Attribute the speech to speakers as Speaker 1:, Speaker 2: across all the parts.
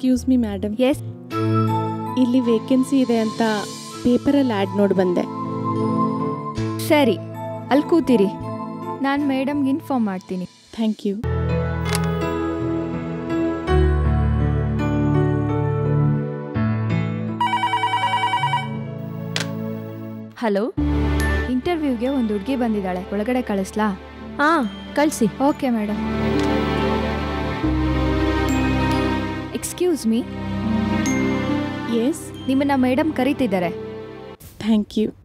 Speaker 1: Excuse me madam
Speaker 2: yes
Speaker 1: ಇಲ್ಲಿ vacancy ಇದೆ ಅಂತ ಪೇಪರಲ್ಲಿ ಆ್ಯಡ್ ನೋಡಿ ಬಂದೆ
Speaker 2: ಸರಿ ಅಲ್ಲಿ ಕೂತಿರಿ ನಾನು ಮೇಡಮ್ಗೆ ಇನ್ಫಾರ್ಮ್ ಮಾಡ್ತೀನಿ
Speaker 1: ಥ್ಯಾಂಕ್ ಯು
Speaker 2: ಹಲೋ ಇಂಟರ್ವ್ಯೂಗೆ ಒಂದು ಹುಡುಗಿ ಬಂದಿದ್ದಾಳೆ ಒಳಗಡೆ ಕಳಿಸ್ಲಾ
Speaker 3: ಹಾಂ ಕಳಿಸಿ
Speaker 2: okay madam excuse me
Speaker 1: yes
Speaker 2: ನಿಮ್ಮನ್ನ ಮೇಡಮ್ ಕರೀತಿದ್ದಾರೆ
Speaker 1: ಥ್ಯಾಂಕ್ ಯು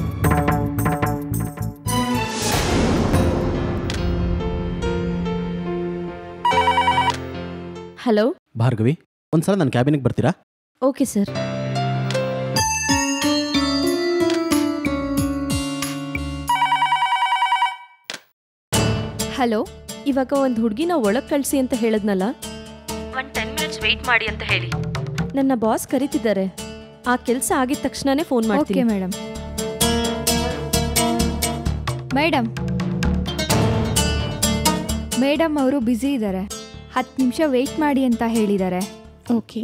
Speaker 3: ಹಲೋ
Speaker 4: ಭಾರ್ಗವಿ ಒಂದ್ಸಲ ನನ್ನ ಕ್ಯಾಬಿನಿಗೆ ಬರ್ತೀರಾ
Speaker 3: ಓಕೆ ಸರ್
Speaker 2: ಹಲೋ
Speaker 3: ಇವಾಗ ಒಂದು ಹುಡುಗಿನ ಒಳಗೆ ಕಳಿಸಿ ಅಂತ ಹೇಳಿದ್ನಲ್ಲ ಒಂದು ಟೆನ್ ಮಿನಿಟ್ಸ್ ವೆಯ್ಟ್ ಮಾಡಿ ಅಂತ ಹೇಳಿ ನನ್ನ ಬಾಸ್ ಕರಿತಿದ್ದಾರೆ ಆ ಕೆಲಸ ಆಗಿದ ತಕ್ಷಣನೇ ಫೋನ್
Speaker 2: ಓಕೆ
Speaker 3: ಮಾಡ್ತೀನಿ
Speaker 2: ಮೇಡಮ್ ಮೇಡಮ್ ಮೇಡಮ್ ಅವರು ಬ್ಯುಸಿ ಇದ್ದಾರೆ ಹತ್ತು ನಿಮಿಷ ವೆಯ್ಟ್ ಮಾಡಿ ಅಂತ ಹೇಳಿದ್ದಾರೆ
Speaker 1: ಓಕೆ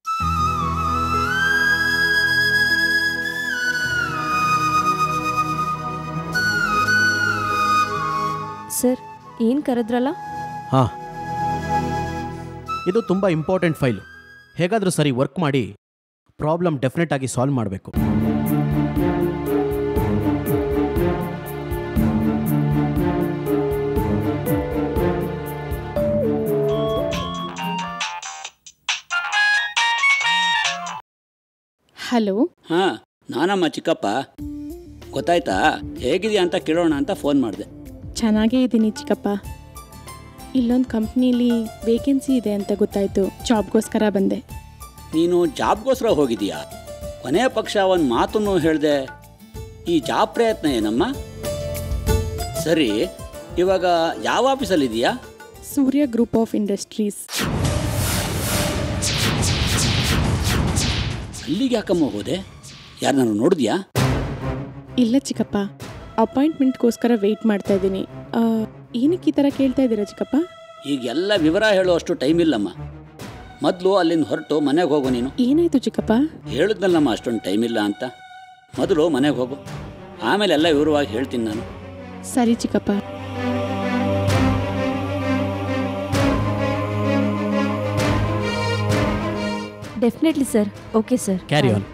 Speaker 3: ಸರ್ ಏನು ಕರೆದ್ರಲ್ಲ
Speaker 4: ಹಾಂ ಇದು ತುಂಬ ಇಂಪಾರ್ಟೆಂಟ್ ಫೈಲು ಹೇಗಾದರೂ ಸರಿ ವರ್ಕ್ ಮಾಡಿ ಪ್ರಾಬ್ಲಮ್ ಡೆಫಿನೆಟ್ ಆಗಿ ಸಾಲ್ವ್ ಮಾಡಬೇಕು
Speaker 1: ಹಲೋ
Speaker 5: ಹಾಂ ನಾನಮ್ಮ ಚಿಕ್ಕಪ್ಪ ಗೊತ್ತಾಯ್ತಾ ಹೇಗಿದೆಯಾ ಅಂತ ಕೇಳೋಣ ಅಂತ ಫೋನ್ ಮಾಡಿದೆ
Speaker 1: ಚೆನ್ನಾಗೇ ಇದ್ದೀನಿ ಚಿಕ್ಕಪ್ಪ ಇಲ್ಲೊಂದು ಕಂಪ್ನೀಲಿ ವೇಕೆನ್ಸಿ ಇದೆ ಅಂತ ಗೊತ್ತಾಯಿತು ಜಾಬ್ಗೋಸ್ಕರ ಬಂದೆ
Speaker 5: ನೀನು ಜಾಬ್ಗೋಸ್ಕರ ಹೋಗಿದೀಯಾ ಕೊನೆಯ ಪಕ್ಷ ಒಂದು ಮಾತನ್ನು ಹೇಳಿದೆ ಈ ಜಾಬ್ ಪ್ರಯತ್ನ ಏನಮ್ಮ ಸರಿ ಇವಾಗ ಯಾವ ಆಫೀಸಲ್ಲಿದೆಯಾ
Speaker 1: ಸೂರ್ಯ ಗ್ರೂಪ್ ಆಫ್ ಇಂಡಸ್ಟ್ರೀಸ್
Speaker 5: ಅಲ್ಲಿಗೆ ಯಾಕಮ್ಮ ಹೋದೆ ಯಾರನ್ನಾರು ನೋಡಿದ್ಯಾ
Speaker 1: ಇಲ್ಲ ಚಿಕ್ಕಪ್ಪ ಅಪಾಯಿಂಟ್ಮೆಂಟ್ಗೋಸ್ಕರ ವೆಯ್ಟ್ ಮಾಡ್ತಾ ಇದ್ದೀನಿ ಆ, ಏನಕ್ಕೆ ಈ ಥರ ಕೇಳ್ತಾ ಇದ್ದೀರಾ ಚಿಕ್ಕಪ್ಪ
Speaker 5: ಈಗ ಎಲ್ಲ ವಿವರ ಹೇಳುವಷ್ಟು ಟೈಮ್ ಇಲ್ಲಮ್ಮ ಮೊದಲು ಅಲ್ಲಿಂದ ಹೊರಟು ಮನೆಗೆ ಹೋಗು ನೀನು
Speaker 1: ಏನಾಯ್ತು ಚಿಕ್ಕಪ್ಪ
Speaker 5: ಹೇಳಿದ್ನಲ್ಲಮ್ಮ ಅಷ್ಟೊಂದು ಟೈಮ್ ಇಲ್ಲ ಅಂತ ಮೊದಲು ಮನೆಗೆ ಹೋಗು ಆಮೇಲೆ ಎಲ್ಲ ವಿವರವಾಗಿ ಹೇಳ್ತೀನಿ ನಾನು
Speaker 1: ಸರಿ ಚಿಕ್ಕಪ್ಪ
Speaker 3: definitely sir okay sir
Speaker 4: carry on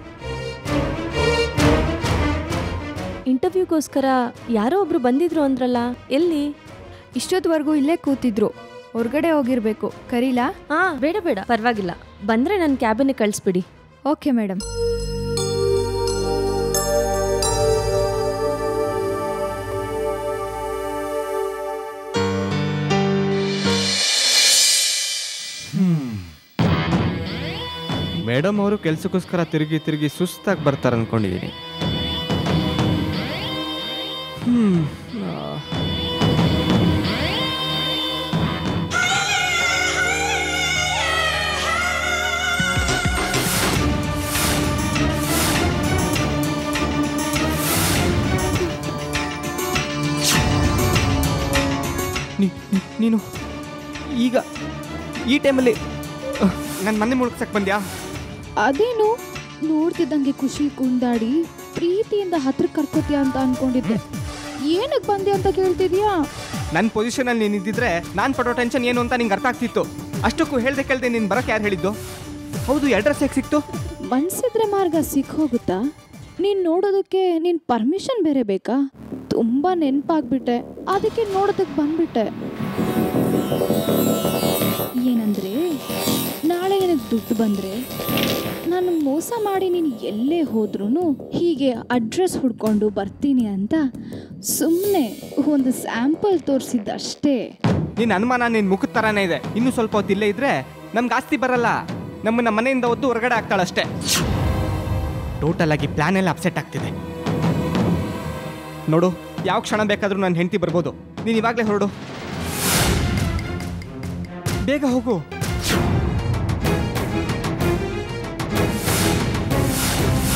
Speaker 3: ಇಂಟರ್ವ್ಯೂಗೋಸ್ಕರ ಯಾರೋ ಒಬ್ರು ಬಂದಿದ್ರು ಅಂದ್ರಲ್ಲ ಎಲ್ಲಿ
Speaker 2: ಇಷ್ಟೊತ್ತವರೆಗೂ ಇಲ್ಲೇ ಕೂತಿದ್ರು ಹೊರಗಡೆ ಹೋಗಿರ್ಬೇಕು ಕರೀಲಾ
Speaker 3: ಹಾ ಬೇಡ ಬೇಡ ಪರವಾಗಿಲ್ಲ ಬಂದ್ರೆ ನನ್ನ ಕ್ಯಾಬಿನಿಗೆ ಕಳಿಸ್ಬಿಡಿ
Speaker 2: ಓಕೆ ಮೇಡಮ್
Speaker 6: ಮೇಡಮ್ ಅವರು ಕೆಲಸಕ್ಕೋಸ್ಕರ ತಿರುಗಿ ತಿರುಗಿ ಸುಸ್ತಾಗಿ ಬರ್ತಾರೆ ಅನ್ಕೊಂಡಿದ್ದೀನಿ ಹ್ಮ್ ಆ. ನೀ- ನೀ- ನೀನು ಈಗ ಈ ಟೈಮಲ್ಲಿ ನನ್ನ ಮನೆ ಮುಳುಗ್ಸಕ್ ಬಂದ್ಯಾ
Speaker 7: ಅದೇನು ನೋಡ್ತಿದ್ದಂಗೆ ಖುಷಿ ಕುಂದಾಡಿ ಪ್ರೀತಿಯಿಂದ ಹತ್ರ ಕರ್ಕೋತೀಯ ಅಂತ ಅನ್ಕೊಂಡಿದ್ದೆ ಏನಕ್ಕೆ ಬಂದೆ ಅಂತ ಕೇಳ್ತಿದ್ಯಾ
Speaker 6: ನನ್ನ ಪೊಸಿಷನಲ್ಲಿ ನೀನು ಇದ್ದಿದ್ರೆ ನಾನು ಪಡೋ ಟೆನ್ಷನ್ ಏನು ಅಂತ ನಿಂಗೆ ಅರ್ಥ ಆಗ್ತಿತ್ತು ಅಷ್ಟಕ್ಕೂ ಹೇಳ್ದೆ ಕೇಳ್ದೆ ನೀನು ಬರೋಕೆ ಯಾರು ಹೇಳಿದ್ದು ಹೌದು ಅಡ್ರೆಸ್ ಹೇಗೆ ಸಿಕ್ತು
Speaker 7: ಬನ್ಸಿದ್ರೆ ಮಾರ್ಗ ಸಿಕ್ ಹೋಗುತ್ತಾ ನೀನ್ ನೋಡೋದಕ್ಕೆ ನೀನ್ ಪರ್ಮಿಷನ್ ಬೇರೆ ಬೇಕಾ ತುಂಬಾ ನೆನ್ಪಾಗ್ಬಿಟ್ಟೆ ಅದಕ್ಕೆ ನೋಡೋದಕ್ಕೆ ಬಂದ್ಬಿಟ್ಟೆ ಏನಂದ್ರೆ ನಾಳೆ ನಿನಗೆ ದುಡ್ಡು ಬಂದ್ರೆ ನಾನು ಮೋಸ ಮಾಡಿ ನೀನು ಎಲ್ಲೇ ಹೋದ್ರೂ ಹೀಗೆ ಅಡ್ರೆಸ್ ಹುಡ್ಕೊಂಡು ಬರ್ತೀನಿ ಅಂತ ಸುಮ್ಮನೆ ಒಂದು ಸ್ಯಾಂಪಲ್ ತೋರಿಸಿದ್ದಷ್ಟೇ
Speaker 6: ನಿನ್ನ ಅನುಮಾನ ನಿನ್ನ ಮುಖದ ಥರನೇ ಇದೆ ಇನ್ನೂ ಸ್ವಲ್ಪ ಹೊತ್ತು ಇಲ್ಲೇ ಇದ್ರೆ ನಮ್ಗೆ ಆಸ್ತಿ ಬರಲ್ಲ ನಮ್ಮನ್ನ ಮನೆಯಿಂದ ಒದ್ದು ಹೊರಗಡೆ ಆಗ್ತಾಳಷ್ಟೇ ಟೋಟಲ್ ಆಗಿ ಪ್ಲಾನ್ ಎಲ್ಲ ಅಪ್ಸೆಟ್ ಆಗ್ತಿದೆ ನೋಡು ಯಾವ ಕ್ಷಣ ಬೇಕಾದರೂ ನನ್ನ ಹೆಂಡತಿ ಬರ್ಬೋದು ನೀನು ಇವಾಗಲೇ ಹೊರಡು ಬೇಗ ಹೋಗು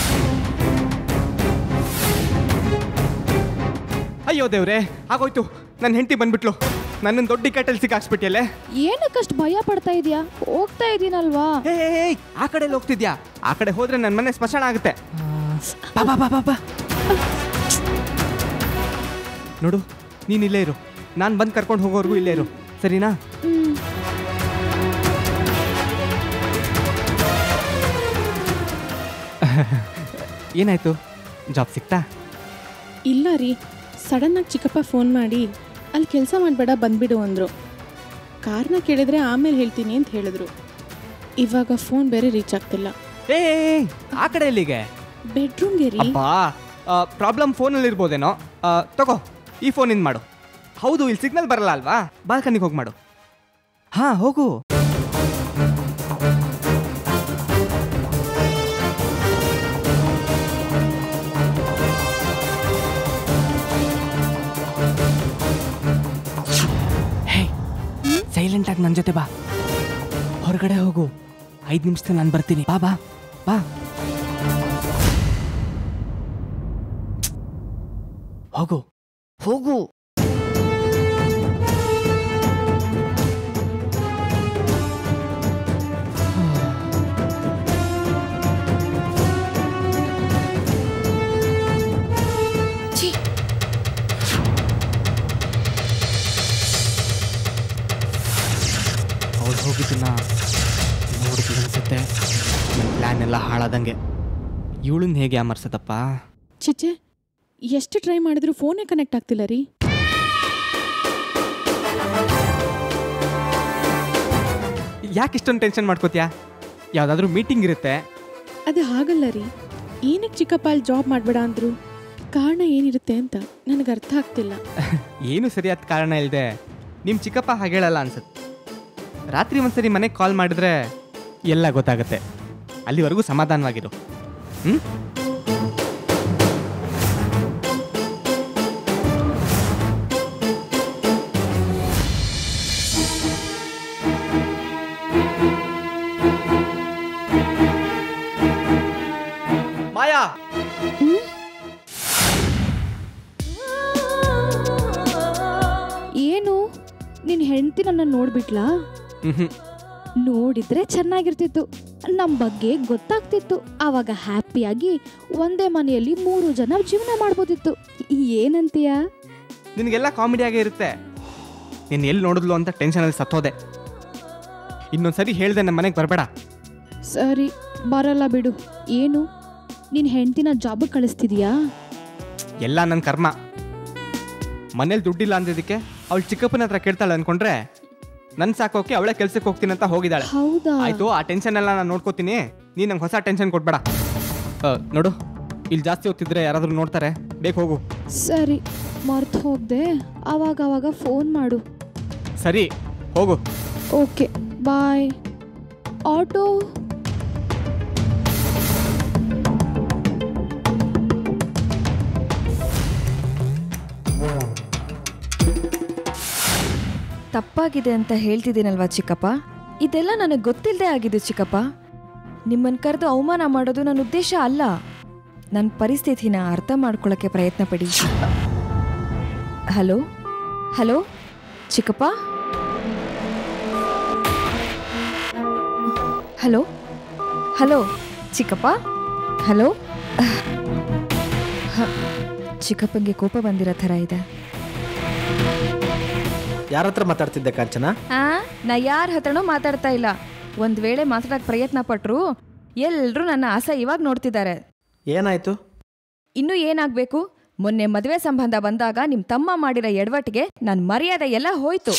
Speaker 6: ಅಯ್ಯೋ ದೇವ್ರೆ ಆಗೋಯ್ತು ನನ್ನ ಹೆಂಡತಿ ಬಂದ್ಬಿಟ್ಲು ನನ್ನನ್ನು ದೊಡ್ಡ ಇಕ್ಕಟ್ಟಲ್ಲಿ ಸಿಕ್ಕಾಕ್ಸ್ಬಿಟ್ಟಿಯಲ್ಲೇ
Speaker 7: ಏನಕ್ಕಷ್ಟು ಭಯ ಪಡ್ತಾ ಇದೀಯಾ ಹೋಗ್ತಾ ಇದೀನಲ್ವಾ
Speaker 6: ಹೇ ಹೇ, ಹೇ, ಆ ಕಡೆ ಹೋಗ್ತಿದ್ಯಾ ಆ ಕಡೆ ಹೋದ್ರೆ ನನ್ನ ಮನೆ ಸ್ಮಶಾನ ಆಗುತ್ತೆ ಬಾ ಬಾ ಬಾ ಬಾ ಬಾ ನೋಡು ನೀನ್ ಇಲ್ಲೇ ಇರು ನಾನು ಬಂದು ಕರ್ಕೊಂಡು ಹೋಗೋವರೆಗೂ ಇಲ್ಲೇ ಇರು ಸರಿನಾ
Speaker 7: ಹ್ಮ್
Speaker 6: ಏನಾಯ್ತು ಜಾಬ್ ಸಿಕ್ತಾ
Speaker 1: ಇಲ್ಲ ರೀ ಸಡನ್ನಾಗಿ ಚಿಕ್ಕಪ್ಪ ಫೋನ್ ಮಾಡಿ ಅಲ್ಲಿ ಕೆಲಸ ಮಾಡಬೇಡ ಬಂದ್ಬಿಡು ಅಂದರು ಕಾರ್ನ ಕೇಳಿದ್ರೆ ಆಮೇಲೆ ಹೇಳ್ತೀನಿ ಅಂತ ಹೇಳಿದ್ರು ಇವಾಗ ಫೋನ್ ಬೇರೆ ರೀಚ್ ಆಗ್ತಿಲ್ಲ
Speaker 6: ಏ ಏ, ಏ, ಆ ಕಡೆ ಎಲ್ಲಿಗೆ
Speaker 1: ಬೆಡ್ರೂಮ್ಗೆ ರೀ
Speaker 6: ಅಬ್ಬಾ ಪ್ರಾಬ್ಲಮ್ ಫೋನಲ್ಲಿ ಇರ್ಬೋದೇನೋ ಆ, ತಗೋ ಈ ಫೋನಿಂದ ಮಾಡು ಹೌದು ಇಲ್ಲಿ ಸಿಗ್ನಲ್ ಬರಲ್ಲ ಅಲ್ವಾ ಬಾಲ್ಕನಿಗೆ ಹೋಗಿ ಮಾಡು ಹಾ ಹೋಗು ಸೈಲೆಂಟ್ ಆಗಿ ನನ್ನ ಜೊತೆ ಬಾ ಹೊರಗಡೆ ಹೋಗು ಐದು ನಿಮಿಷದಲ್ಲಿ ನಾನು ಬರ್ತೀನಿ ಬಾ ಬಾ ಬಾ ಹೋಗು ಹೋಗು ಅವಳು ಹೋಗಿದ್ದನ್ನ ನೋಡಿದ್ಲು ಅನ್ಸುತ್ತೆ ನನ್ನ ಪ್ಲ್ಯಾನ್ ಎಲ್ಲ ಹಾಳಾದಂಗೆ ಇವಳನ್ನ ಹೇಗೆ ಅಮರ್ಸದಪ್ಪ
Speaker 1: ಚಿಚ್ಚೆ ಎಷ್ಟು ಟ್ರೈ ಮಾಡಿದ್ರು ಫೋನೇ ಕನೆಕ್ಟ್ ಆಗ್ತಿಲ್ಲ ರೀ
Speaker 6: ಯಾಕೆ ಇಷ್ಟೊಂದು ಟೆನ್ಷನ್ ಮಾಡ್ಕೋತೀಯಾ ಯಾವುದಾದ್ರೂ ಮೀಟಿಂಗ್ ಇರುತ್ತೆ
Speaker 1: ಅದು ಹಾಗಲ್ಲ ರೀ ಏನಕ್ಕೆ ಚಿಕ್ಕಪ್ಪ ಅಲ್ಲಿ ಜಾಬ್ ಮಾಡಬೇಡ ಅಂದರು ಕಾರಣ ಏನಿರುತ್ತೆ ಅಂತ ನನಗೆ ಅರ್ಥ ಆಗ್ತಿಲ್ಲ
Speaker 6: ಏನು ಸರಿಯಾದ ಕಾರಣ ಇಲ್ಲದೆ ನಿಮ್ಮ ಚಿಕ್ಕಪ್ಪ ಹಾಗೆ ಹೇಳಲ್ಲ ಅನ್ಸುತ್ತೆ ರಾತ್ರಿ ಒಂದ್ಸರಿ ಮನೆಗೆ ಕಾಲ್ ಮಾಡಿದ್ರೆ ಎಲ್ಲ ಗೊತ್ತಾಗುತ್ತೆ ಅಲ್ಲಿವರೆಗೂ ಸಮಾಧಾನವಾಗಿರು ಹ್ಞೂ ಮಾಯಾ
Speaker 7: ಏನು ನಿನ್ನ ಹೆಂಡತಿ ನನ್ನ ನೋಡ್ಬಿಟ್ಲಾ
Speaker 6: ಹ್ಞೂ
Speaker 7: ನೋಡಿದ್ರೆ ಚೆನ್ನಾಗಿರ್ತಿತ್ತು ನಮ್ಮ ಬಗ್ಗೆ ಗೊತ್ತಾಗ್ತಿತ್ತು ಆವಾಗ ಹ್ಯಾಪಿಯಾಗಿ ಒಂದೇ ಮನೆಯಲ್ಲಿ ಮೂರು ಜನ ಜೀವನ ಮಾಡ್ಬೋದಿತ್ತು ಏನಂತೀಯ
Speaker 6: ನಿನಗೆಲ್ಲ ಕಾಮಿಡಿಯಾಗೇ ಇರುತ್ತೆ ನೀನು ಎಲ್ಲಿ ನೋಡಿದ್ಲು ಅಂತ ಟೆನ್ಷನಲ್ಲಿ ಸತ್ತೋದೆ ಇನ್ನೊಂದ್ಸರಿ ಹೇಳ್ದೆ ನಮ್ಮ ಮನೆಗೆ ಬರಬೇಡ
Speaker 7: ಸರಿ ಬರಲ್ಲ ಬಿಡು ಏನು ನಿನ್ನ ಹೆಂಡ್ತಿನ ಜಾಬಿಗೆ ಕಳಿಸ್ತಿದ್ಯಾ
Speaker 6: ಎಲ್ಲ ನನ್ನ ಕರ್ಮ ಮನೇಲಿ ದುಡ್ಡಿಲ್ಲ ಅಂದಿದ್ದಕ್ಕೆ ಅವಳು ಚಿಕ್ಕಪ್ಪನ ಹತ್ರ ಕೇಳ್ತಾಳೆ ಅನ್ಕೊಂಡ್ರೆ ನನ್ನ ಸಾಕೋಕೆ ಅವಳೇ ಕೆಲ್ಸಕ್ಕೆ ಹೋಗ್ತೀನಿ ಅಂತ ಹೋಗಿದ್ದಾಳೆ
Speaker 7: ಹೌದಾ
Speaker 6: ಆಯ್ತು ಆ ಟೆನ್ಷನ್ ಎಲ್ಲ ನಾನು ನೋಡ್ಕೋತೀನಿ ನೀನು ನಂಗೆ ಹೊಸ ಟೆನ್ಷನ್ ಕೊಡ್ಬೇಡ ಆ, ನೋಡು ಇಲ್ಲಿ ಜಾಸ್ತಿ ಹೊತ್ತಿದ್ರೆ ಯಾರಾದರೂ ನೋಡ್ತಾರೆ ಬೇಕು ಹೋಗು
Speaker 7: ಸರಿ ಮರ್ತು ಹೋಗ್ದೆ ಅವಾಗ ಅವಾಗ ಫೋನ್ ಮಾಡು
Speaker 6: ಸರಿ ಹೋಗು
Speaker 7: ಓಕೆ ಬಾಯ್ ಆಟೋ
Speaker 3: ತಪ್ಪಾಗಿದೆ ಅಂತ ಹೇಳ್ತಿದ್ದೀನಲ್ವಾ ಚಿಕ್ಕಪ್ಪ ಇದೆಲ್ಲ ನನಗೆ ಗೊತ್ತಿಲ್ಲದೆ ಆಗಿದೆ ಚಿಕ್ಕಪ್ಪ ನಿಮ್ಮನ್ನು ಕರೆದು ಅವಮಾನ ಮಾಡೋದು ನನ್ನ ಉದ್ದೇಶ ಅಲ್ಲ ನನ್ನ ಪರಿಸ್ಥಿತಿನ ಅರ್ಥ ಮಾಡ್ಕೊಳ್ಳೋಕ್ಕೆ ಪ್ರಯತ್ನ ಪಡಿ ಹಲೋ ಹಲೋ ಚಿಕ್ಕಪ್ಪ ಹಲೋ ಹಲೋ ಚಿಕ್ಕಪ್ಪ ಹಲೋ ಹ, ಚಿಕ್ಕಪ್ಪಂಗೆ ಕೋಪ ಬಂದಿರೋ ಥರ ಇದೆ
Speaker 4: ಯಾರ ಹತ್ರ ಮಾತಾಡ್ತಿದ್ದೆ ಕಾಂಚನ
Speaker 3: ಆ ನಾ ಯಾರ ಹತ್ರನೂ ಮಾತಾಡ್ತಾ ಇಲ್ಲ ಒಂದ್ ವೇಳೆ ಮಾತಾಡಕ್ ಪ್ರಯತ್ನ ಪಟ್ರು ಎಲ್ರೂ ನನ್ನ ಆಸೆ ಇವಾಗ ನೋಡ್ತಿದ್ದಾರೆ
Speaker 4: ಏನಾಯ್ತು
Speaker 3: ಇನ್ನು ಏನಾಗ್ಬೇಕು ಮೊನ್ನೆ ಮದುವೆ ಸಂಬಂಧ ಬಂದಾಗ ನಿಮ್ ತಮ್ಮ ಮಾಡಿರೋ ಎಡವಟ್ಟಿಗೆ ನನ್ ಮರ್ಯಾದೆ ಎಲ್ಲ ಹೋಯ್ತು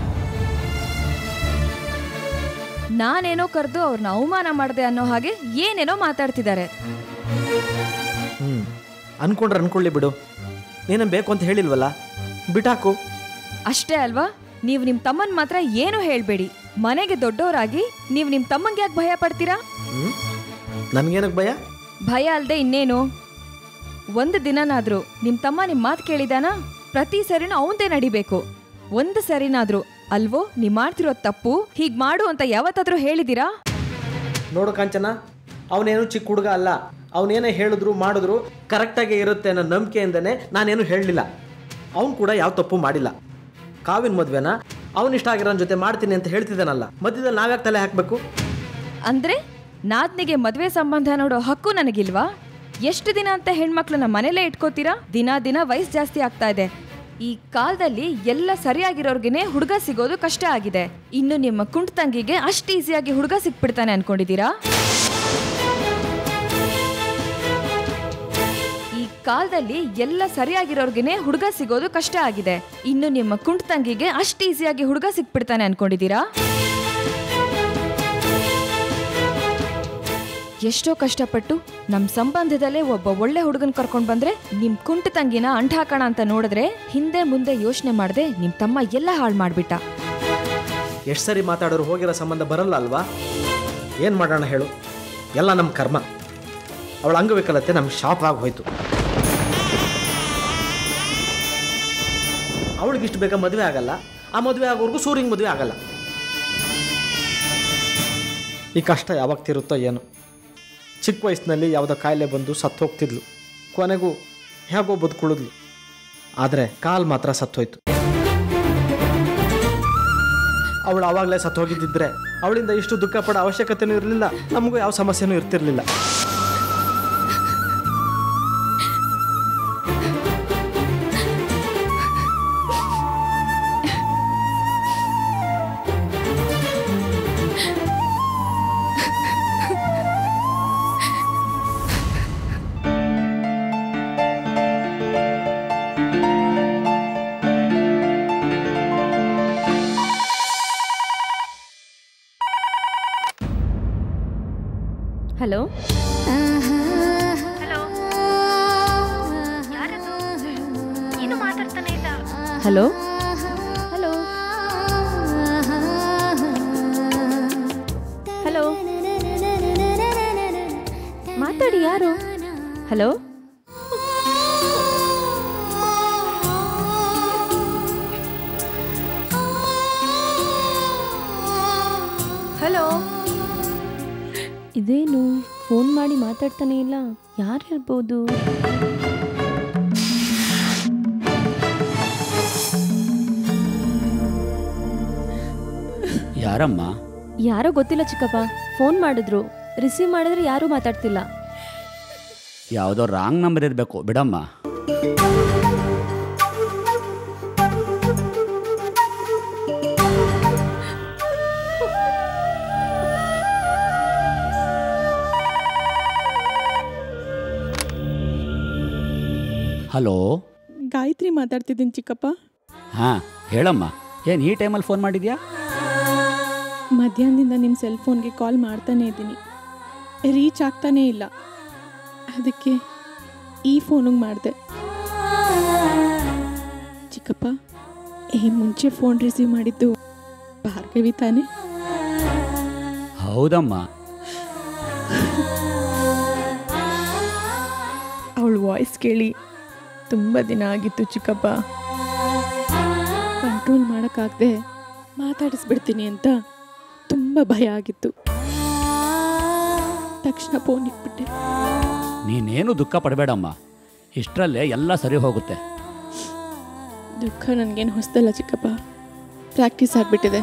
Speaker 3: ನಾನೇನೋ ಕರೆದು ಅವ್ರನ್ನ ಅವಮಾನ ಮಾಡಿದೆ ಅನ್ನೋ ಹಾಗೆ ಏನೇನೋ ಮಾತಾಡ್ತಿದ್ದಾರೆ
Speaker 4: ಹ್ಞೂ ಅನ್ಕೊಂಡ್ರೆ ಅನ್ಕೊಳ್ಳಿ ಬಿಡು ನೀನು ಬೇಕು ಅಂತ ಹೇಳಿಲ್ವಲ್ಲ ಬಿಟಾಕು
Speaker 3: ಅಷ್ಟೇ ಅಲ್ವಾ ನೀವು ನಿಮ್ ತಮ್ಮನ್ ಮಾತ್ರ ಏನು ಹೇಳ್ಬೇಡಿ ಮನೆಗೆ ದೊಡ್ಡವರಾಗಿ ನೀವು ನಿಮ್ ತಮ್ಮಂಗೆ ಯಾಕೆ ಭಯ ಪಡ್ತೀರಾ
Speaker 4: ಹ್ಞೂ ನನಗೇನಕ್ಕೆ ಭಯ
Speaker 3: ಭಯ ಅಲ್ದೆ ಇನ್ನೇನು ಒಂದು ದಿನನಾದ್ರೂ ನಿಮ್ ತಮ್ಮ ನಿಮ್ ಮಾತು ಕೇಳಿದಾನ ಪ್ರತಿ ಸರಿನೂ ಅವಂದೇ ನಡಿಬೇಕು ಒಂದು ಸರಿನಾದ್ರೂ ಅಲ್ವೋ ನೀ ಮಾಡ್ತಿರೋ ತಪ್ಪು ಹೀಗ್ ಮಾಡು ಅಂತ ಯಾವತ್ತಾದ್ರೂ ಹೇಳಿದೀರಾ
Speaker 4: ನೋಡು ಕಾಂಚನ ಅವನೇನು ಚಿಕ್ಕ ಹುಡುಗ ಅಲ್ಲ ಅವನೇನೇ ಹೇಳಿದ್ರು ಮಾಡಿದ್ರು ಕರೆಕ್ಟಾಗಿ ಇರುತ್ತೆ ಅನ್ನೋ ನಂಬಿಕೆಯಿಂದನೇ ನಾನೇನು ಹೇಳಲಿಲ್ಲ ಅವನು ಕೂಡ ಯಾವ ತಪ್ಪು ಮಾಡಿಲ್ಲ
Speaker 8: ಕಾವಿನ ಮದುವೆನ ಅವನಿಷ್ಟ ಆಗಿರೋನ್ ಜೊತೆ ಮಾಡ್ತೀನಿ ಅಂತ ಹೇಳ್ತಿದ್ದಾನಲ್ಲ ಮಧ್ಯದಲ್ಲಿ ನಾವ್ಯಾಕೆ ತಲೆ ಹಾಕಬೇಕು
Speaker 3: ಅಂದ್ರೆ ನಾದ್ನಿಗೆ ಮದುವೆ ಸಂಬಂಧ ನೋಡೋ ಹಕ್ಕು ನನಗಿಲ್ವಾ ಎಷ್ಟು ದಿನ ಅಂತ ಹೆಣ್ಮಕ್ಳನ್ನ ಮನೇಲೇ ಇಟ್ಕೋತೀರಾ ದಿನ ದಿನ ವಯಸ್ಸು ಜಾಸ್ತಿ ಆಗ್ತಾ ಇದೆ ಈ ಕಾಲದಲ್ಲಿ ಎಲ್ಲ ಸರಿಯಾಗಿರೋರ್ಗೆನೆ ಹುಡುಗ ಸಿಗೋದು ಕಷ್ಟ ಆಗಿದೆ ಇನ್ನು ನಿಮ್ಮ ಕುಂಟ್ ತಂಗಿಗೆ ಅಷ್ಟು ಈಸಿಯಾಗಿ ಹುಡುಗ ಸಿಕ್ಬಿಡ್ತಾನೆ ಅನ್ಕೊಂಡಿದ್ದೀರಾ ಈ ಕಾಲದಲ್ಲಿ ಎಲ್ಲ ಸರಿಯಾಗಿರೋರ್ಗೆನೆ ಹುಡುಗ ಸಿಗೋದು ಕಷ್ಟ ಆಗಿದೆ ಇನ್ನು ನಿಮ್ಮ ಕುಂಟ್ ತಂಗಿಗೆ ಅಷ್ಟು ಈಸಿಯಾಗಿ ಹುಡುಗ ಸಿಕ್ಬಿಡ್ತಾನೆ ಅನ್ಕೊಂಡಿದ್ದೀರಾ ಎಷ್ಟೋ ಕಷ್ಟಪಟ್ಟು ನಮ್ಮ ಸಂಬಂಧದಲ್ಲೇ ಒಬ್ಬ ಒಳ್ಳೆ ಹುಡುಗನ್ ಕರ್ಕೊಂಡು ಬಂದ್ರೆ ನಿಮ್ ಕುಂಟ ತಂಗಿನ ಅಂಟ್ ಹಾಕೋಣ ಅಂತ ನೋಡಿದ್ರೆ ಹಿಂದೆ ಮುಂದೆ ಯೋಚನೆ ಮಾಡದೆ ನಿಮ್ ತಮ್ಮ ಎಲ್ಲ ಹಾಳು ಮಾಡ್ಬಿಟ್ಟ
Speaker 8: ಎಷ್ಟು ಸರಿ ಮಾತಾಡೋರು ಹೋಗಿರೋ ಸಂಬಂಧ ಬರಲ್ಲ ಅಲ್ವಾ ಏನು ಮಾಡೋಣ ಹೇಳು ಎಲ್ಲ ನಮ್ಮ ಕರ್ಮ ಅವಳ ಅಂಗವಿಕಲತೆ ನಮ್ಗೆ ಶಾಪ್ ಆಗಿ ಹೋಯ್ತು ಅವಳಿಗೆ ಇಷ್ಟು ಬೇಗ ಮದುವೆ ಆಗಲ್ಲ ಆ ಮದುವೆ ಆಗೋರ್ಗೂ ಸೂರಿಂಗ್ ಮದುವೆ ಆಗಲ್ಲ ಈ ಕಷ್ಟ ಯಾವಾಗ ತಿರುತ್ತೋ ಏನೋ ಚಿಕ್ಕ ವಯಸ್ಸಿನಲ್ಲಿ ಯಾವುದೋ ಕಾಯಿಲೆ ಬಂದು ಸತ್ತು ಹೋಗ್ತಿದ್ಲು ಕೊನೆಗೂ ಹೇಗೋ ಬದುಕುಳಿದ್ಲು ಆದರೆ ಕಾಲ್ ಮಾತ್ರ ಸತ್ತೋಯ್ತು ಅವಳು ಆವಾಗಲೇ ಸತ್ತು ಹೋಗಿದ್ದಿದ್ರೆ ಅವಳಿಂದ ಇಷ್ಟು ದುಃಖ ಪಡೋ ಅವಶ್ಯಕತೆನೂ ಇರಲಿಲ್ಲ ನಮಗೂ ಯಾವ ಸಮಸ್ಯೆನೂ ಇರ್ತಿರ್ಲಿಲ್ಲ
Speaker 3: ಹಲೋ ಹಲೋ ಹಲೋ ಹಲೋ ಮಾತಾಡಿ ಯಾರು ಹಲೋ ಹಲೋ
Speaker 9: ಇದೇನು ಫೋನ್ ಮಾಡಿ ಮಾತಾಡ್ತಾನೆ ಇಲ್ಲ ಯಾರು ಇರ್ಬೋದು
Speaker 5: ಯಾರಮ್ಮ
Speaker 9: ಯಾರೋ ಗೊತ್ತಿಲ್ಲ ಚಿಕ್ಕಪ್ಪ ಫೋನ್ ಮಾಡಿದ್ರು ರಿಸೀವ್ ಮಾಡಿದ್ರೆ ಯಾರೂ ಮಾತಾಡ್ತಿಲ್ಲ
Speaker 5: ಯಾವುದೋ ರಾಂಗ್ ನಂಬರ್ ಇರಬೇಕು ಬಿಡಮ್ಮ ಹಲೋ
Speaker 1: ಗಾಯತ್ರಿ ಮಾತಾಡ್ತಿದ್ದೀನಿ ಚಿಕ್ಕಪ್ಪ
Speaker 5: ಹಾಂ ಹೇಳಮ್ಮ ಏನು ಈ ಟೈಮಲ್ಲಿ ಫೋನ್ ಮಾಡಿದ್ಯಾ
Speaker 1: ಮಧ್ಯಾಹ್ನದಿಂದ ನಿಮ್ಮ ಸೆಲ್ ಫೋನ್ಗೆ ಕಾಲ್ ಮಾಡ್ತಾನೇ ಇದ್ದೀನಿ ರೀಚ್ ಆಗ್ತಾನೇ ಇಲ್ಲ ಅದಕ್ಕೆ ಈ ಫೋನಿಗೆ ಮಾಡಿದೆ ಚಿಕ್ಕಪ್ಪ ಈ ಮುಂಚೆ ಫೋನ್ ರಿಸೀವ್ ಮಾಡಿದ್ದು ಭಾರ್ಗವಿ ತಾನೇ
Speaker 5: ಹೌದಮ್ಮ
Speaker 1: ಅವಳ ವಾಯ್ಸ್ ಕೇಳಿ ತುಂಬ ದಿನ ಆಗಿತ್ತು ಚಿಕ್ಕಪ್ಪ ಕಂಟ್ರೋಲ್ ಮಾಡೋಕ್ಕಾಗದೆ ಮಾತಾಡಿಸ್ಬಿಡ್ತೀನಿ ಅಂತ ತುಂಬ ಭಯ ಆಗಿತ್ತು ತಕ್ಷಣ ಫೋನ್ ಇಟ್ಬಿಟ್ಟೆ
Speaker 5: ನೀನೇನು ದುಃಖ ಪಡಬೇಡಮ್ಮ ಇಷ್ಟರಲ್ಲೇ ಎಲ್ಲ ಸರಿ ಹೋಗುತ್ತೆ
Speaker 1: ದುಃಖ ನನಗೇನು ಹೊಸದಲ್ಲ ಚಿಕ್ಕಪ್ಪ ಪ್ರಾಕ್ಟೀಸ್ ಆಗಿಬಿಟ್ಟಿದೆ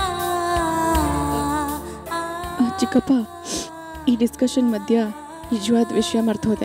Speaker 1: ಚಿಕ್ಕಪ್ಪ ಈ ಡಿಸ್ಕಷನ್ ಮಧ್ಯ ನಿಜವಾದ ವಿಷಯ ಮರ್ತು ಹೋದೆ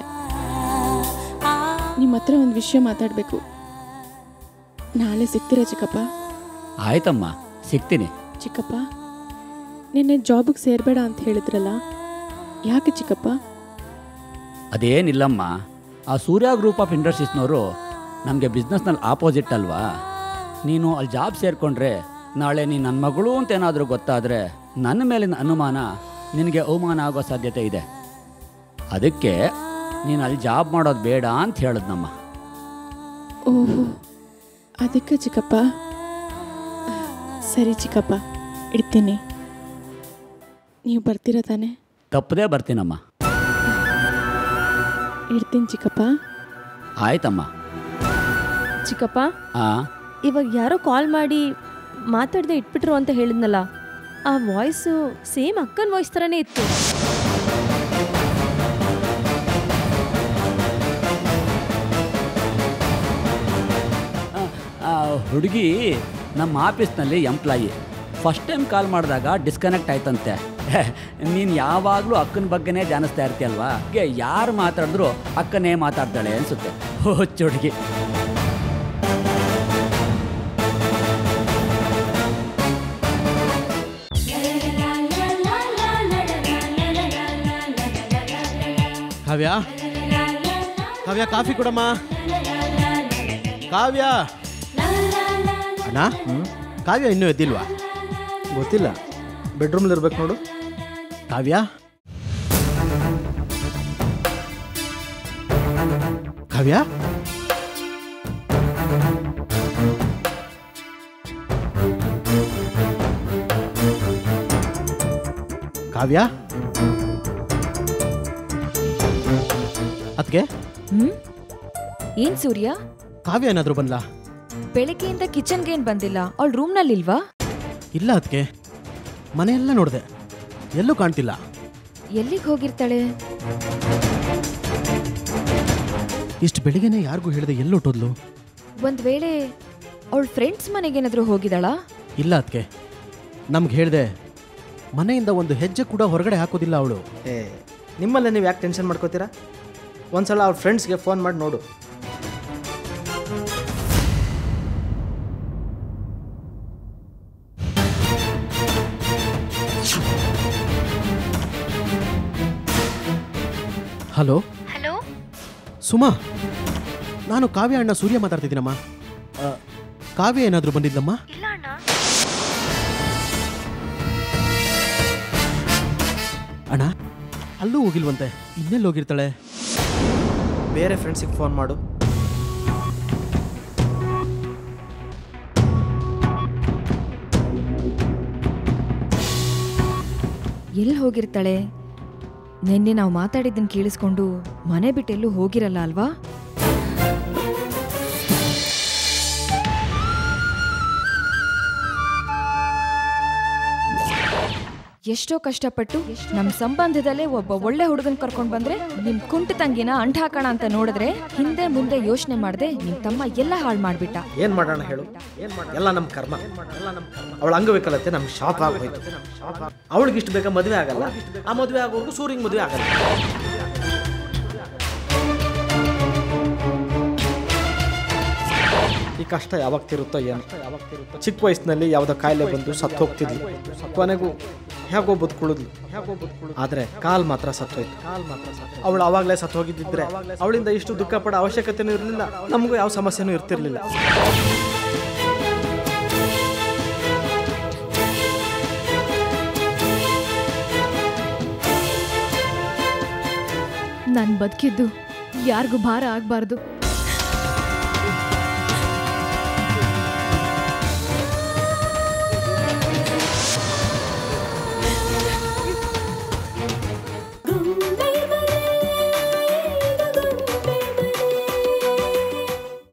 Speaker 1: ನಿಮ್ಮ ಹತ್ರ ಒಂದು ವಿಷಯ ಮಾತಾಡಬೇಕು ನಾಳೆ ಸಿಗ್ತೀರಾ ಚಿಕ್ಕಪ್ಪ
Speaker 5: ಆಯ್ತಮ್ಮ ಸಿಗ್ತೀನಿ
Speaker 1: ಚಿಕ್ಕಪ್ಪ ನಿನ್ನೆ ಜಾಬಿಗೆ ಸೇರಬೇಡ ಅಂತ ಹೇಳಿದ್ರಲ್ಲ ಯಾಕೆ ಚಿಕ್ಕಪ್ಪ
Speaker 5: ಅದೇನಿಲ್ಲಮ್ಮ ಆ ಸೂರ್ಯ ಗ್ರೂಪ್ ಆಫ್ ಇಂಡಸ್ಟ್ರೀಸ್ನವರು ನಮಗೆ ಬಿಸ್ನೆಸ್ನಲ್ಲಿ ಆಪೋಸಿಟ್ ಅಲ್ವಾ ನೀನು ಅಲ್ಲಿ ಜಾಬ್ ಸೇರಿಕೊಂಡ್ರೆ ನಾಳೆ ನೀನು ನನ್ನ ಮಗಳು ಅಂತ ಏನಾದರೂ ಗೊತ್ತಾದರೆ ನನ್ನ ಮೇಲಿನ ಅನುಮಾನ ನಿನಗೆ ಅವಮಾನ ಆಗೋ ಸಾಧ್ಯತೆ ಇದೆ ಅದಕ್ಕೆ ನೀನು ಅಲ್ಲಿ ಜಾಬ್ ಮಾಡೋದು ಬೇಡ ಅಂತ ಹೇಳಿದ್ನಮ್ಮ
Speaker 1: ಓಹೋ ಅದಕ್ಕೆ ಚಿಕ್ಕಪ್ಪ ಸರಿ ಚಿಕ್ಕಪ್ಪ ಇಡ್ತೀನಿ ನೀವು ಬರ್ತೀರಾ ತಾನೆ
Speaker 5: ತಪ್ಪದೇ ಬರ್ತೀನಮ್ಮ
Speaker 1: ಇಡ್ತೀನಿ ಚಿಕ್ಕಪ್ಪ
Speaker 5: ಆಯ್ತಮ್ಮ
Speaker 9: ಚಿಕ್ಕಪ್ಪ
Speaker 5: ಆ
Speaker 9: ಇವಾಗ ಯಾರೋ ಕಾಲ್ ಮಾಡಿ ಮಾತಾಡದೆ ಇಟ್ಬಿಟ್ರು ಅಂತ ಹೇಳಿದ್ನಲ್ಲ ಆ ವಾಯ್ಸು ಸೇಮ್ ಅಕ್ಕನ ವಾಯ್ಸ್ ಥರನೇ ಇತ್ತು
Speaker 5: ಹುಡುಗಿ ನಮ್ಮ ಆಫೀಸ್ನಲ್ಲಿ ಎಂಪ್ಲಾಯಿ ಫಸ್ಟ್ ಟೈಮ್ ಕಾಲ್ ಮಾಡಿದಾಗ ಡಿಸ್ಕನೆಕ್ಟ್ ಆಯ್ತಂತೆ ನೀನು ಯಾವಾಗಲೂ ಅಕ್ಕನ ಬಗ್ಗೆನೇ ಜಾನಿಸ್ತಾ ಇರ್ತೀಯಲ್ವಾ ಹೀಗೆ ಯಾರು ಮಾತಾಡಿದ್ರು ಅಕ್ಕನೇ ಮಾತಾಡ್ತಾಳೆ ಅನ್ಸುತ್ತೆ ಹುಚ್ಚು ಹುಡುಗಿ
Speaker 4: ಕಾವ್ಯ ಕಾವ್ಯ ಕಾಫಿ ಕೊಡಮ್ಮ ಕಾವ್ಯ ಅಣ್ಣ ಕಾವ್ಯ ಇನ್ನೂ ಎದ್ದಿಲ್ವಾ
Speaker 8: ಗೊತ್ತಿಲ್ಲ ಬೆಡ್ರೂಮಲ್ಲಿ ಇರ್ಬೇಕು ನೋಡು
Speaker 4: ಕಾವ್ಯ ಕಾವ್ಯ ಕಾವ್ಯ ಅದಕ್ಕೆ
Speaker 3: ಹ್ಮ್ ಏನ್ ಸೂರ್ಯ
Speaker 4: ಕಾವ್ಯ ಏನಾದರೂ ಬಂದ್ಲಾ
Speaker 3: ಬೆಳಗ್ಗೆಯಿಂದ ಕಿಚನ್ಗೆ ಏನ್ ಬಂದಿಲ್ಲ ಅವಳ ರೂಮ್ನಲ್ಲಿಲ್ವಾ
Speaker 4: ಇಲ್ಲ ಅದಕ್ಕೆ ಮನೆಯೆಲ್ಲ ನೋಡಿದೆ ಎಲ್ಲೂ ಕಾಣ್ತಿಲ್ಲ
Speaker 3: ಎಲ್ಲಿಗೆ ಹೋಗಿರ್ತಾಳೆ
Speaker 4: ಇಷ್ಟು ಬೆಳಿಗ್ಗೆನೆ ಯಾರಿಗೂ ಹೇಳಿದೆ ಎಲ್ಲೊಟ್ಟೋದ್ಲು
Speaker 3: ಒಂದ್ ವೇಳೆ ಅವಳ ಫ್ರೆಂಡ್ಸ್ ಮನೆಗೇನಾದ್ರೂ ಹೋಗಿದಾಳಾ
Speaker 4: ಇಲ್ಲ ಅದಕ್ಕೆ ನಮ್ಗೆ ಹೇಳಿದೆ ಮನೆಯಿಂದ ಒಂದು ಹೆಜ್ಜೆ ಕೂಡ ಹೊರಗಡೆ ಹಾಕೋದಿಲ್ಲ ಅವಳು
Speaker 8: ಏ ನಿಮ್ಮಲ್ಲೇ ನೀವು ಯಾಕೆ ಟೆನ್ಷನ್ ಮಾಡ್ಕೋತೀರಾ ಒಂದ್ಸಲ ಅವ್ರ ಫ್ರೆಂಡ್ಸ್ಗೆ ಫೋನ್ ಮಾಡಿ ನೋಡು
Speaker 4: ಹಲೋ
Speaker 10: ಹಲೋ
Speaker 4: ಸುಮಾ ನಾನು ಕಾವ್ಯ ಅಣ್ಣ ಸೂರ್ಯ ಮಾತಾಡ್ತಿದ್ದೀನಮ್ಮ ಆ, ಕಾವ್ಯ ಏನಾದರೂ ಬಂದಿದ್ದಮ್ಮ
Speaker 10: ಇಲ್ಲ ಅಣ್ಣ
Speaker 4: ಅಣ್ಣ ಅಲ್ಲೂ ಹೋಗಿಲ್ವಂತೆ ಇನ್ನೆಲ್ಲಿ ಹೋಗಿರ್ತಾಳೆ
Speaker 8: ಬೇರೆ ಫ್ರೆಂಡ್ಸಿಗೆ ಫೋನ್ ಮಾಡು
Speaker 3: ಎಲ್ಲಿ ಹೋಗಿರ್ತಾಳೆ ನಿನ್ನೆ ನಾವು ಮಾತಾಡಿದ್ದನ್ನು ಕೇಳಿಸ್ಕೊಂಡು ಮನೆ ಬಿಟ್ಟೆಲ್ಲೂ ಹೋಗಿರಲ್ಲ ಅಲ್ವಾ ಎಷ್ಟೋ ಕಷ್ಟಪಟ್ಟು ನಮ್ಮ ಸಂಬಂಧದಲ್ಲೇ ಒಬ್ಬ ಒಳ್ಳೆ ಹುಡುಗನ್ ಕರ್ಕೊಂಡ್ ಬಂದ್ರೆ ನಿಮ್ ಕುಂಟ ತಂಗಿನ ಅಂಟ್ ಹಾಕೋಣ ಅಂತ ನೋಡಿದ್ರೆ ಹಿಂದೆ ಮುಂದೆ ಯೋಚನೆ ಮಾಡದೆ ನಿಮ್ ತಮ್ಮ ಎಲ್ಲ ಹಾಳು ಮಾಡ್ಬಿಟ್ಟ
Speaker 8: ಏನು ಮಾಡೋಣ ಹೇಳು ಎಲ್ಲ ನಮ್ಮ ಕರ್ಮ ಅವಳ ಅಂಗವಿಕಲತೆ ನಮ್ಗೆ ಶಾಪ್ ಆಗೋಯ್ತು ಅವಳಿಗೆ ಇಷ್ಟು ಬೇಗ ಮದುವೆ ಆಗಲ್ಲ ಆ ಮದುವೆ ಆಗೋರ್ಗು ಸೂರ್ಯಂಗೆ ಮದುವೆ ಆಗಲ್ಲ ಈ ಕಷ್ಟ ಯಾವಾಗ ತಿರುತ್ತೋ ಏನು ಚಿಕ್ಕ ವಯಸ್ಸಿನಲ್ಲಿ ಯಾವುದೋ ಕಾಯಿಲೆ ಬಂದು ಸತ್ತು ಹೋಗ್ತಿದ್ಲು ಕೊನೆಗೂ ಹೇಗೋ ಬದುಕುಳಿದ್ಲು ಆದರೆ ಕಾಲ್ ಮಾತ್ರ ಸತ್ತೋಯ್ತು ಅವಳು ಅವಾಗಲೇ ಸತ್ತು ಹೋಗಿದ್ದಿದ್ರೆ ಅವಳಿಂದ ಇಷ್ಟು ದುಃಖ ಪಡೋ ಅವಶ್ಯಕತೆನೂ ಇರಲಿಲ್ಲ ನಮಗೂ ಯಾವ ಸಮಸ್ಯೆನೂ ಇರ್ತಿರ್ಲಿಲ್ಲ
Speaker 7: ನಾನು ಬದುಕಿದ್ದು ಯಾರಿಗೂ ಭಾರ ಆಗಬಾರ್ದು